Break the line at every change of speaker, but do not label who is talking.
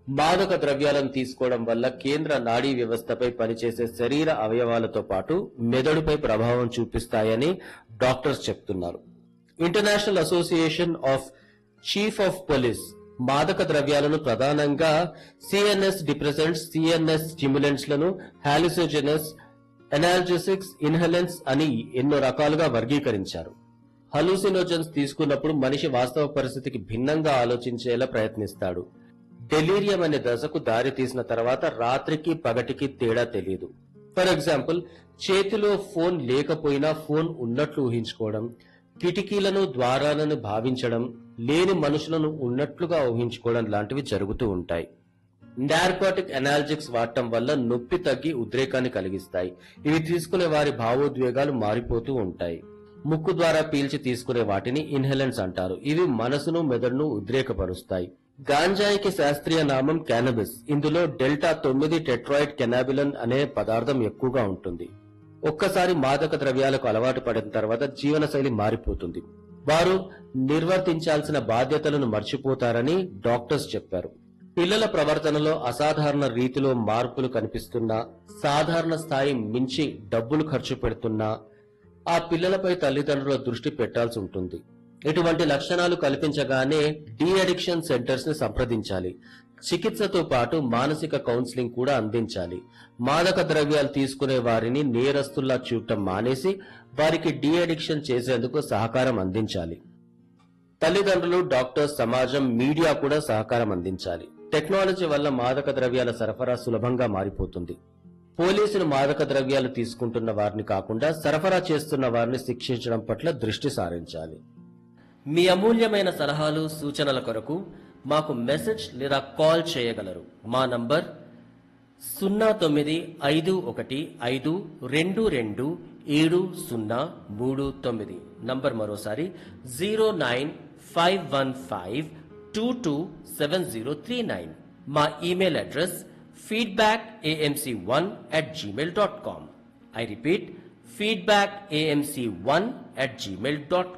మాదక ద్రవ్యాలను తీసుకోవడం వల్ల కేంద్ర నాడీ వ్యవస్థపై పనిచేసే శరీర అవయవాలతో పాటు మెదడుపై ప్రభావం చూపిస్తాయని డాక్టర్స్ చెప్తున్నారు international association of chief of police మాదక ద్రవ్యాలను ప్రధానంగా సిఎన్ఎస్ డిప్రెసెంట్స్ సిఎన్ఎస్ స్టిమ్యులెంట్స్ లను హాలిసోజెనస్ ఎనాల్జెసిక్స్ ఇన్హెలెన్స్ అని ఎన్నో రకాలుగా వర్గీకరించారు హలూసినోజన్స్ తీసుకున్నప్పుడు మనిషి వాస్తవ పరిస్థితికి భిన్నంగా ఆలోచించేలా ప్రయత్నిస్తాడు డెలీరియం అనే దశకు దారి తీసిన తర్వాత రాత్రికి పగటికి తేడా తెలియదు ఫర్ ఎగ్జాంపుల్ చేతిలో ఫోన్ లేకపోయినా ఫోన్ ఉన్నట్లు ఊహించుకోవడం కిటికీలను ద్వారాలను భావించడం లేని మనుషులను ఉన్నట్లుగా ఊహించుకోవడం లాంటివి జరుగుతూ ఉంటాయి నార్కోటిక్ అనాలజిక్స్ వాడటం వల్ల నొప్పి తగ్గి ఉద్రేకాన్ని కలిగిస్తాయి ఇవి తీసుకునే వారి భావోద్వేగాలు మారిపోతూ ఉంటాయి ముక్కు ద్వారా పీల్చి తీసుకునే వాటిని ఇన్హెలెంట్స్ అంటారు ఇవి మనసును మెదడును ఉద్రేకపరుస్తాయి గాంజాయికి శాస్త్రీయ నామం క్యానబిస్ ఇందులో డెల్టా తొమ్మిది టెట్రాయిడ్ కెనాబిలన్ అనే పదార్థం ఎక్కువగా ఉంటుంది ఒక్కసారి మాదక ద్రవ్యాలకు అలవాటు పడిన తర్వాత జీవనశైలి మారిపోతుంది వారు నిర్వర్తించాల్సిన బాధ్యతలను మర్చిపోతారని డాక్టర్స్ చెప్పారు పిల్లల ప్రవర్తనలో అసాధారణ రీతిలో మార్పులు కనిపిస్తున్నా సాధారణ స్థాయి మించి డబ్బులు ఖర్చు పెడుతున్నా ఆ పిల్లలపై తల్లిదండ్రుల దృష్టి పెట్టాల్సి ఉంటుంది ఇటువంటి లక్షణాలు కల్పించగానే డీ అడిక్షన్ సెంటర్స్ ని సంప్రదించాలి చికిత్సతో పాటు మానసిక కౌన్సిలింగ్ కూడా అందించాలి మాదక ద్రవ్యాలు తీసుకునే వారిని నేరస్తుల్లా చూడటం మానేసి వారికి డీ అడిక్షన్ చేసేందుకు సహకారం అందించాలి తల్లిదండ్రులు డాక్టర్స్ సమాజం మీడియా కూడా సహకారం అందించాలి టెక్నాలజీ వల్ల మాదక ద్రవ్యాల సరఫరా సులభంగా మారిపోతుంది పోలీసులు మాదక ద్రవ్యాలు తీసుకుంటున్న వారిని కాకుండా సరఫరా చేస్తున్న వారిని శిక్షించడం పట్ల దృష్టి సారించాలి మీ అమూల్యమైన సలహాలు సూచనల కొరకు మాకు మెసేజ్ లేదా కాల్ చేయగలరు మా నంబర్ సున్నా తొమ్మిది ఐదు ఒకటి ఐదు రెండు రెండు ఏడు సున్నా మూడు తొమ్మిది నంబర్ మరోసారి zero nine five one five two two seven zero three nine మా email address feedback AMC one at Gmail dot com I repeat feedback AMC one at Gmail dot